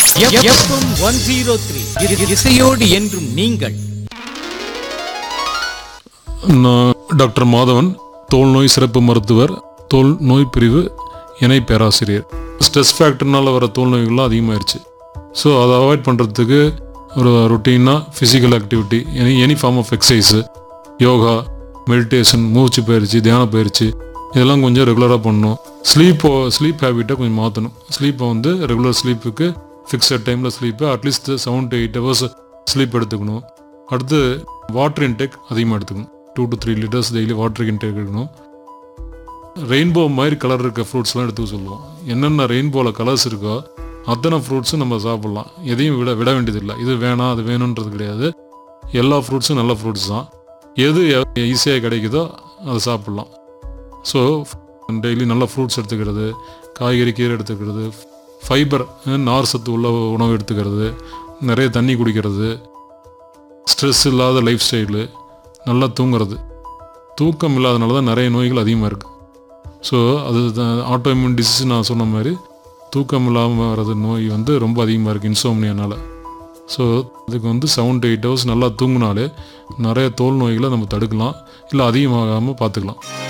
FM one zero three இசையோடு என்றும் நீங்கள் நான் டாக்டர் மாதவன் தோல் நோய் சிறப்பு மருத்துவர் தோல் நோய் பிரிவு இணை பேராசிரியர் ஸ்ட்ரெஸ் ஃபேக்டர்னால வர தோல் நோய்கள்லாம் அதிகமாயிருச்சு ஸோ அதை அவாய்ட் பண்ணுறதுக்கு ஒரு ரொட்டீனாக physical activity any any form of exercise yoga meditation மூச்சு பயிற்சி தியான பயிற்சி இதெல்லாம் கொஞ்சம் ரெகுலராக பண்ணணும் ஸ்லீப்போ ஸ்லீப் ஹேபிட்டை கொஞ்சம் மாற்றணும் ஸ்லீப்பை வந்து ரெகுலர் ஸ்லீப்புக்கு ஃபிக்ஸட் டைமில் sleep at least seven to eight hours sleep எடுத்துக்கணும் அடுத்து வாட்டர் இன்டேக் அதிகமாக எடுத்துக்கணும் two to three litres daily water intake எடுக்கணும் ரெயின்போ மாதிரி கலர் இருக்க ஃப்ரூட்ஸ்லாம் எடுத்துக்க சொல்லுவோம் என்னென்ன ரெயின்போவில் கலர்ஸ் இருக்கோ அத்தனை ஃப்ரூட்ஸும் நம்ம சாப்பிட்லாம் எதையும் விட விட வேண்டியதில்லை இது வேணாம் அது வேணுன்றது கிடையாது எல்லா ஃப்ரூட்ஸும் நல்ல ஃப்ரூட்ஸ் தான் எது ஈஸியாக கிடைக்குதோ அதை சாப்பிட்லாம் ஸோ டெய்லி நல்ல ஃப்ரூட்ஸ் எடுத்துக்கிறது காய்கறி கீரை எடுத்துக்கிறது ஃபைபர் நார் சத்து உள்ள உணவு எடுத்துக்கிறது நிறைய தண்ணி குடிக்கிறது ஸ்ட்ரெஸ் இல்லாத லைஃப் ஸ்டைலு நல்லா தூங்குறது தூக்கம் இல்லாதனால தான் நிறைய நோய்கள் அதிகமாக இருக்குது ஸோ அது ஆட்டோமியூன் டிசீஸ் நான் சொன்ன மாதிரி தூக்கம் இல்லாமல் வர்றது நோய் வந்து ரொம்ப அதிகமாக இருக்குது இன்சோம்னியனால ஸோ அதுக்கு வந்து செவன் டு எயிட் ஹவர்ஸ் நல்லா தூங்கினாலே நிறைய தோல் நோய்களை நம்ம தடுக்கலாம் இல்லை அதிகமாகாமல் பார்த்துக்கலாம்